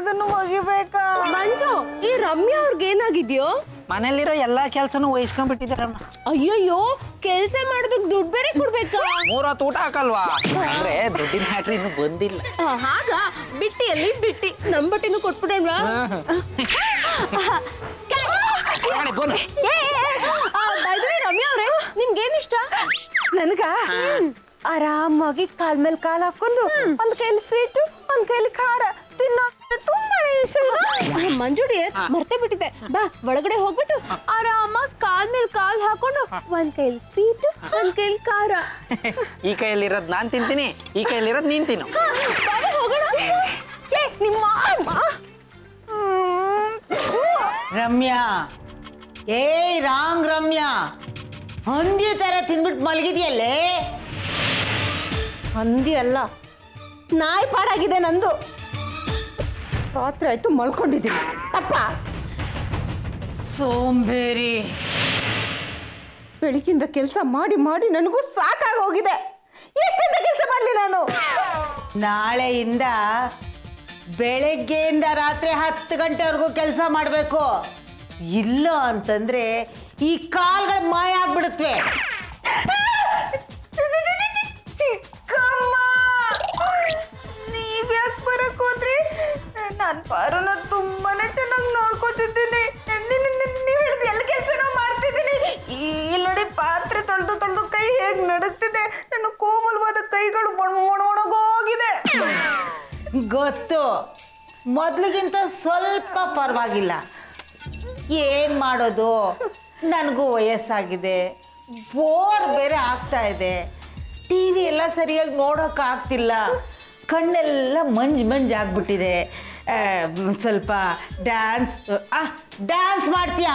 ಅದನ್ನು ಒಗಿಬೇಕಾ ಮಂಜು ಈ ರಮ್ಯಾ ಅವ್ರಿಗೆ ಏನಾಗಿದ್ಯೋ ಮನೇಲಿರೋ ಎಲ್ಲಾ ಕೆಲ್ಸನೂ ವಹಿಸ್ಕೊಂಡ್ಬಿಟ್ಟಿದಾರಮ್ಮ ಅಯ್ಯಯ್ಯೋ ಕೆಲ್ಸ ಮಾಡೋದಕ್ ದುಡ್ಡು ಬೇರೆ ಕೊಡ್ಬೇಕಾ ಮೂರೊತ್ತು ಊಟ ಹಾಕಲ್ವಾ ಅಂದ್ರೆ ದುಡ್ಡಿನ ಮ್ಯಾಟ್ರ್ ಇನ್ನು ಬಂದಿಲ್ಲ ಆ, ಹಾಗ ಬಿಟ್ಟಿಯಲ್ಲಿ ಬಿಟ್ಟಿ ನಮ್ ಬಟ್ಟಿನೂ ಕೊಟ್ಬಿಡಲ್ವಾ ಮಾಡಿ ಬನ್ನಿ. ರಮ್ಯಾ ಅವ್ರೆ ನಿಮ್ಗೇನ್ ಇಷ್ಟ ನನ್ಗ ಆರಾಮಾಗಿ ಕಾಲ್ ಮೇಲೆ ಕಾಲ್ ಹಾಕೊಂಡು ಒಂದ್ ಕೈಲಿ ಸ್ವೀಟು ಒಂದ್ ಕೈಲಿ ಖಾರ ತಿನ್ನೋ ತುಂಬಾನೇ ಇಷ್ಟ ಆ, ಮಂಜುಡಿ ಮರ್ತೇ ಬಿಟ್ಟಿದ್ದೆ ಬಾ ಒಳಗಡೆ ಹೋಗ್ಬಿಟ್ಟು ಆರಾಮಾಗಿ ಕಾಲ್ ಮೇಲೆ ಕಾಲ್ ಹಾಕೊಂಡು ಒಂದ್ ಕೈಲಿ ಸ್ವೀಟ್ ಒಂದ್ ಕೈಲಿ ಖಾರ ಈ ಕೈಯಲ್ಲಿರೋದ್ ನಾನ್ ತಿಂತೀನಿ ಈ ಕೈಯಲ್ಲಿರೋದ್ ನೀನ್ ತಿನ್ನು ಹಾ, ಬಾರೆ ಹೋಗೋಣ ಏ ನಿಮ್ಮ ಅಮ್ಮ ಹ್ಮ್. ಥು. ರಮ್ಯಾ ಏಯ್ ರಾಂಗ್ ರಮ್ಯಾ ಹಂದಿ ತರ ತಿನ್ಬಿಟ್ಟು ಮಲಗಿದ್ಯಲ್ಲೇ ಹಂದಿ ಅಲ್ಲ ನಾಯಿ ಪಾಡಾಗಿದೆ ನಂದು ರಾತ್ರಿ ಆಯ್ತು ಮಲ್ಕೊಂಡಿದ್ದೀನಿ ಅಪ್ಪ ಸೋಂಬೇರಿ ಬೆಳಗಿಂದ ಕೆಲಸ ಮಾಡಿ ಮಾಡಿ ನನಗೂ ಸಾಕಾಗಿ ಹೋಗಿದೆ ಎಷ್ಟಿಂದ ಕೆಲಸ ಮಾಡಲಿ ನಾನು ನಾಳೆಯಿಂದ ಬೆಳಗ್ಗೆಯಿಂದ ರಾತ್ರಿ ಹತ್ತು ಗಂಟೆವರೆಗೂ ಕೆಲಸ ಮಾಡಬೇಕು ಇಲ್ಲ ಅಂತಂದ್ರೆ ಈ ಕಾಲ್ಗಳು ಮಾಯ ಆಗ್ಬಿಡುತ್ತವೆ ಚಿಕ್ಕಮ್ಮ ನೀವ್ ಯಾಕೆ ಬರಕ್ ಹೋದ್ರಿ ನಾನ್ ಪಾರುನ ತುಂಬಾನೇ ಚೆನ್ನಾಗಿ ನೋಡ್ಕೋತಿದ್ದೀನಿ ನೀವ್ ಹೇಳಿದ ಎಲ್ಲ ಕೆಲಸನೂ ಮಾಡ್ತಿದ್ದೀನಿ ಇಲ್ಲಿ ನೋಡಿ ಪಾತ್ರೆ ತೊಳೆದು ತೊಳೆದು ಕೈ ಹೇಗ್ ನಡುಗ್ತಿದೆ ನನ್ನ ಕೋಮಲವಾದ ಕೈಗಳು ಒಣಗೋಗಿದೆ ಗೊತ್ತು ಮೊದಲಿಗಿಂತ ಸ್ವಲ್ಪ ಪರವಾಗಿಲ್ಲ ಏನು ಮಾಡೋದು ನನಗೂ ವಯಸ್ಸಾಗಿದೆ ಬೋರ್ ಬೇರೆ ಆಗ್ತಾ ಇದೆ ಟಿ ವಿ ಎಲ್ಲ ಸರಿಯಾಗಿ ನೋಡೋಕ್ಕಾಗ್ತಿಲ್ಲ ಕಣ್ಣೆಲ್ಲ ಮಂಜು ಮಂಜು ಆಗ್ಬಿಟ್ಟಿದೆ ಆ, ಮ್, ಸ್ವಲ್ಪ ಡ್ಯಾನ್ಸ್ ಡ್ಯಾನ್ಸ್ ಮಾಡ್ತೀಯಾ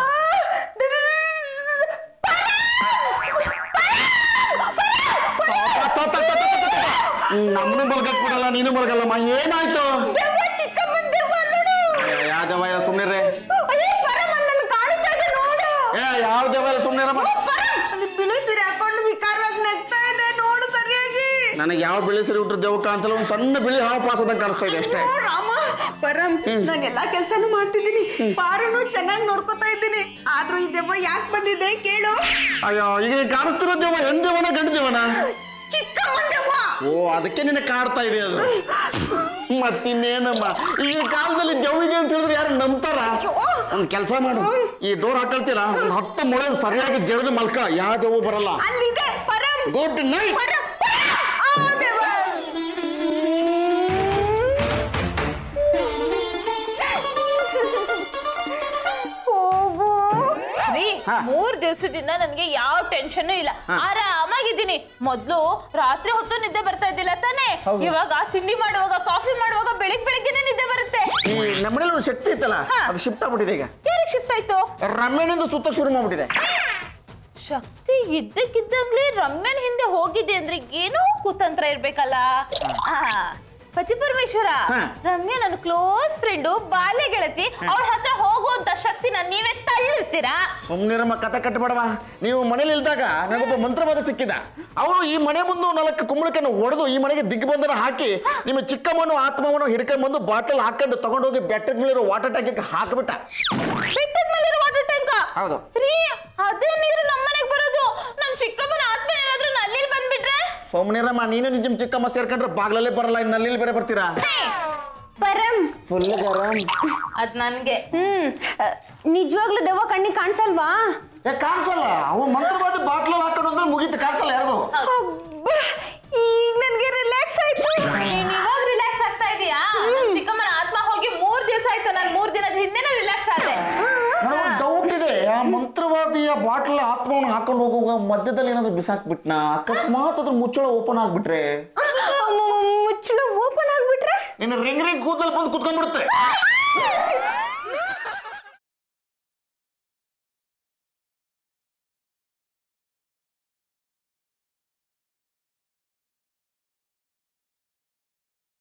ನಮ್ಮನ್ನು ಮಲ್ಗಕ್ ಬಿಡಲ್ಲ ನೀನು ಮಲ್ಗಲ್ಲಮ್ಮ ಏನಾಯ್ತು ಚಿಕ್ಕಮ್ಮನ್ ದೆವ್ವ ನೋಡು ಯಾವ ದೇವ ಸುಮ್ನಿರ್ರೆ ಅಯ್ಯೋ ಪರಮಲ್ಲ ನಾನು ಕಾಣಿಸ್ತಾ ಇದೆ ನೋಡು ಏ ಯಾವ ದೇವ ಸುಮ್ನಿರಮ್ಮ ಅಲ್ಲಿ ಬಿಳಿ ಸೀರೆ ಹಾಕೊಂಡು ವಿಕಾರವಾಗಿ ನಗ್ತಾ ಇದೆ ನೋಡು ಸರಿಯಾಗಿ ನನಗೆ ಯಾವ ಬಿಳಿ ಸರಿ ಹುಟ್ಟಿದ ದೇವಕ್ಕ ಅಂತಲ್ಲ ಒಂದು ಸಣ್ಣ ಬಿಳಿ ಹಾವು ಪಾಸದಂಗೆ ಕಾಣಿಸ್ತಾ ಇದೆ ಅಷ್ಟೇ ಅಯ್ಯೋ ರಾಮ ಪರಂ ನಾನು ಎಲ್ಲಾ ಕೆಲ್ಸಾನು ಮಾಡ್ತಿದ್ದೀನಿ ಪಾರುನು ಚೆನ್ನಾಗಿ ನೋಡ್ಕೊತಾ ಇದ್ದೀನಿ ಆದ್ರೂ ಈ ದೆವ್ವ ಯಾಕೆ ಬಂದಿದೆ ಕೇಳು ಅಯ್ಯೋ ಈಗ ನೀನ್ ಕಾಣಿಸ್ತಿರೋ ದೇವ ಹೆಣ್ ದೇವನ ಗಂಡ ದೇವನ ಚಿಕ್ಕಮ್ಮನ್ ದೆವ್ವ ಓ ಅದಕ್ಕೆ ನಿನ್ನ ಕಾಡ್ತಾ ಇದೆ ಅದು ಮತ್ತಿನ್ನೇನಮ್ಮ ಈ ಕಾಲದಲ್ಲಿ ದೆವ್ವಿಗೆ ಅಂತ ಹೇಳಿದ್ರೆ ಯಾರು ನಂಬ್ತಾರ ಒಂದ್ ಕೆಲಸ ಮಾಡು ಈ ಡೋರ್ ಹಾಕೊಳ್ತೀರಾ ಒಂದ್ ಹತ್ತು ಮೊಳೆ ಸರಿಯಾಗಿ ಜಡದು ಮಲ್ಕ ಯಾವ ದೆವ್ವ ಬರಲ್ಲ ಅಲ್ಲಿದೆ ಪರಂ ಗುಡ್ ನೈಟ್ ಪರಂ ಪರಂ! ಆ ದೆವ್ವ! ಹೋಗು ರೀ ಮೂರ್ ದಿವಸದಿಂದ ನನ್ಗೆ ಯಾವ ಟೆನ್ಷನ್ ಇಲ್ಲ ಆರಾಮಾಗಿದ್ದೀನಿ ಮೊದ್ಲು ರಾತ್ರಿ ಹೊತ್ತು ನಿದ್ದೆ ಬರ್ತಾ ಇದ್ದಿಲ್ಲ ತಾನೇ ಇವಾಗ ತಿಂಡಿ ಮಾಡುವಾಗ ಕಾಫಿ ಮಾಡುವಾಗ ಬೆಳಿಗ್ ಬೆಳಿಗ್ಗೆನೆ ನಿದ್ದೆ ಬರುತ್ತೆ ಈ ನಮ್ಮನೇಲಿ ಒಂದು ಶಕ್ತಿ ಇತ್ತಲ್ಲ ಅದು ಶಿಫ್ಟ್ ಆಗ್ಬಿಟ್ಟಿದೆ ಈಗ ಯಾರಿಗೆ ಶಿಫ್ಟ್ ಆಯ್ತು ರಮ್ಯನಿಂದ ಸುತ್ತ ಶುರು ಮಾಡ್ಬಿಟ್ಟಿದೆ ಶಕ್ತಿ ಇದ್ದಕ್ಕಿದ್ದಂಗ್ಲೇ ರಮ್ಯನ್ ಹಿಂದೆ ಹೋಗಿದೆ ಅಂದ್ರೆ ಏನೋ ಕುತಂತ್ರ ಇರ್ಬೇಕಲ್ಲ ಆ, ಪತಿ ಪರಮೇಶ್ವರ ಹಾ. ರಮ್ಯ ನನ್ನ ಕ್ಲೋಸ್ ಫ್ರೆಂಡು ಬಾಲ್ಯ ಗೆಳತಿ ಅವಳ ಹತ್ರ ಹೋಗುವಂತ ಶಕ್ತಿನ ನೀವೇ ತಳ್ಳಿರ್ತೀರಾ ಸುಮ್ನಿರಮ್ಮ ಕತೆ ಕಟ್ಟಬೇಡವ ನೀವು ಮನೇಲಿ ಇಲ್ದಾಗ ನನಗೊಬ್ಬ ಮಂತ್ರವಾದ ಸಿಕ್ಕಿದ ಅವನು ಈ ಮನೆ ಮುಂದೆ ನಾಲ್ಕು ಕುಂಬಳಕನ್ನು ಒಡೆದು ಈ ಮನೆಗೆ ದಿಗ್ಬಂಧನ ಹಾಕಿ ನಿಮ್ಮ ಚಿಕ್ಕಮ್ಮನು ಆತ್ಮವನ್ನು ಹಿಡ್ಕೊಂಡ್ಬಂದು ಬಾಟಲ್ ಹಾಕೊಂಡು ತಗೊಂಡೋಗಿ ಬೆಟ್ಟದ ಮೇಲಿರೋ ವಾಟರ್ ಟ್ಯಾಂಕಿಗೆ ಹಾಕ್ಬಿಟ್ಟ ಬೆಟ್ಟದ ಮೇಲಿರೋ ವಾಟರ್ ಟ್ಯಾಂಕ್ ಹೌದು. ರೀ ಅದೇ ನೀರು ನಮ್ಮನೆಗೆ ಬರೋದು ನಮ್ ಚಿಕ್ಕಮ್ಮನ ಆತ್ಮ ಏನಾದ್ರೂ ನಲ್ಲಿ ಬಂದ್ಬಿಟ್ರೆ ಸುಮ್ನಿರಮ್ಮ ನೀನು ನಿಜಮ್ ಚಿಕ್ಕಮ್ಮ ಸೇರ್ಕೊಂಡ್ರೆ ಬಾಗ್ಲಲ್ಲೇ ಬರಲ್ಲ ಇನ್ನು ನಲ್ಲಿ ಬೇರೆ ಬರ್ತೀರಾ ಪರಂ ಫುಲ್ ಗರಂ ಅದ್ ನನ್ಗೆ ಹ್ಮ್ ಅ, ನಿಜವಾಗ್ಲೂ ದೆವ್ವ ಕಣ್ಣಿಗೆ ಕಾಣಿಸಲ್ವಾ ಏ ಕಾಣಿಸಲ್ಲ ಅವ ಮಂತ್ರವಾದ ಬಾಟ್ಲಲ್ಲಿ ಹಾಕೊಂಡು ಅಂದ್ರೆ ಮುಗೀತು ಕಾಣಿಸಲ್ಲ ಯಾರಿಗೂ ಅಬ್ಬಾ, ಈಗ ನನ್ಗೆ ರಿಲ್ಯಾಕ್ಸ್ ಆಯ್ತು ನೀನ್ ಇವಾಗ ರಿಲ್ಯಾಕ್ಸ್ ಆಗ್ತಾ ಇದೀಯಾ ನಮ್ ಚಿಕ್ಕಮ್ಮನ ಆತ್ಮ ಹೋಗಿ ಮೂರ್ ದಿವಸ ಆಯ್ತು ನಾನು ಮೂರ್ ದಿನದ ಹಿಂದೆನೆ ರಿಲ್ಯಾಕ್ಸ್ ಆದೆ ಡೌಟ್ ಇದೆ ಆ ಮಂತ್ರವಾದಿಯ ಬಾಟ್ಲ್ ಆತ್ಮವನ್ನು ಹಾಕೊಂಡು ಹೋಗುವಾಗ ಮಧ್ಯದಲ್ಲಿ ಏನಾದ್ರು ಬಿಸಾಕ್ಬಿಟ್ನಾ ಅಕಸ್ಮಾತ್ ಅದ್ರ ಮುಚ್ಚಳ ಓಪನ್ ಆಗ್ಬಿಟ್ರೆ ಮುಚ್ಚಳ ಓಪನ್ ಆಗ್ಬಿಟ್ರೆ ನಿನ್ನ ರಿಂಗ್ ರಿಂಗ್ ಕೂದಲು ಬಂದು ಕುತ್ಕೊಂಡ್ಬಿಡುತ್ತೆ